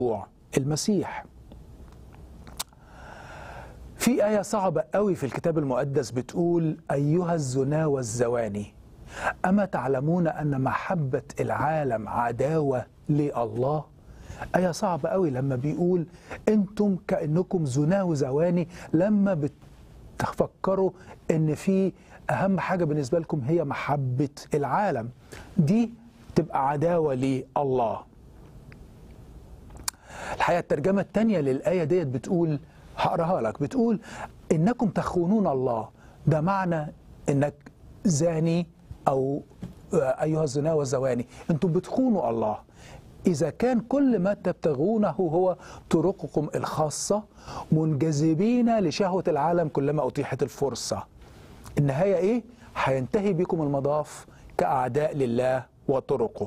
المسيح في آية صعبة قوي في الكتاب المقدس بتقول أيها الزنا والزواني أما تعلمون أن محبة العالم عداوة لله آية صعبة قوي لما بيقول أنتم كأنكم زنا وزواني لما بتفكروا أن في أهم حاجة بالنسبة لكم هي محبة العالم دي تبقى عداوة لله الحقيقة الترجمة الثانية للآية ديت بتقول هقراها لك بتقول إنكم تخونون الله ده معنى إنك زاني أو أيها الزنا والزواني أنتم بتخونوا الله إذا كان كل ما تبتغونه هو طرقكم الخاصة منجذبين لشهوة العالم كلما أتيحت الفرصة النهاية إيه؟ هينتهي بكم المضاف كأعداء لله وطرقه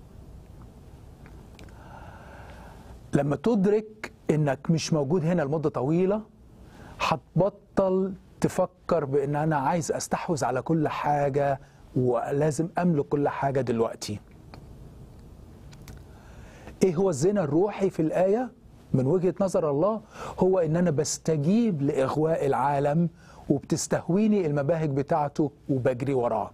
لما تدرك انك مش موجود هنا لمده طويله هتبطل تفكر بان انا عايز استحوذ على كل حاجه ولازم املك كل حاجه دلوقتي ايه هو الزنا الروحي في الايه من وجهه نظر الله هو ان انا بستجيب لاغواء العالم وبتستهويني المباهج بتاعته وبجري وراه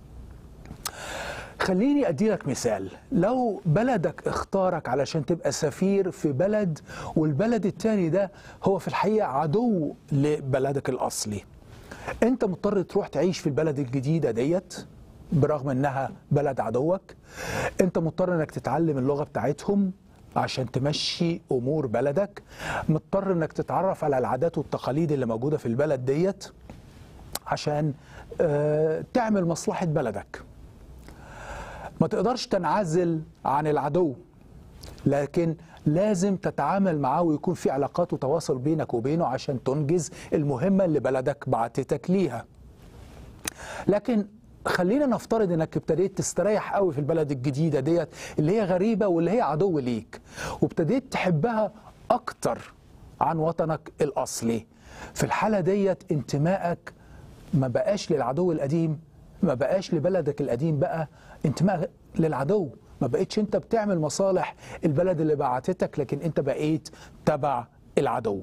خليني أدي لك مثال لو بلدك اختارك علشان تبقى سفير في بلد والبلد التاني ده هو في الحقيقة عدو لبلدك الأصلي أنت مضطر تروح تعيش في البلد الجديدة ديت برغم أنها بلد عدوك أنت مضطر أنك تتعلم اللغة بتاعتهم عشان تمشي أمور بلدك مضطر أنك تتعرف على العادات والتقاليد اللي موجودة في البلد ديت عشان آه تعمل مصلحة بلدك ما تقدرش تنعزل عن العدو لكن لازم تتعامل معاه ويكون في علاقات وتواصل بينك وبينه عشان تنجز المهمة اللي بلدك بعتتك ليها لكن خلينا نفترض انك ابتديت تستريح قوي في البلد الجديدة ديت اللي هي غريبة واللي هي عدو ليك وابتديت تحبها اكتر عن وطنك الاصلي في الحالة ديت انتمائك ما بقاش للعدو القديم ما بقاش لبلدك القديم بقى انتماء للعدو ما بقيتش انت بتعمل مصالح البلد اللي بعتتك لكن انت بقيت تبع العدو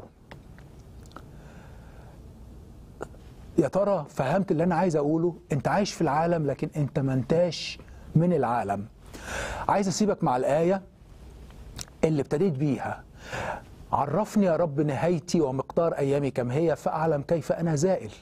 يا ترى فهمت اللي انا عايز اقوله انت عايش في العالم لكن انت ما انتاش من العالم عايز اسيبك مع الايه اللي ابتديت بيها عرفني يا رب نهايتي ومقدار ايامي كم هي فاعلم كيف انا زائل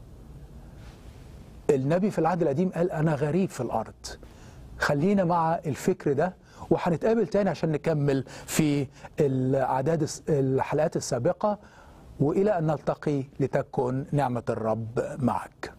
النبي في العهد القديم قال أنا غريب في الأرض خلينا مع الفكر ده وهنتقابل تاني عشان نكمل في الأعداد الحلقات السابقة وإلى أن نلتقي لتكن نعمة الرب معك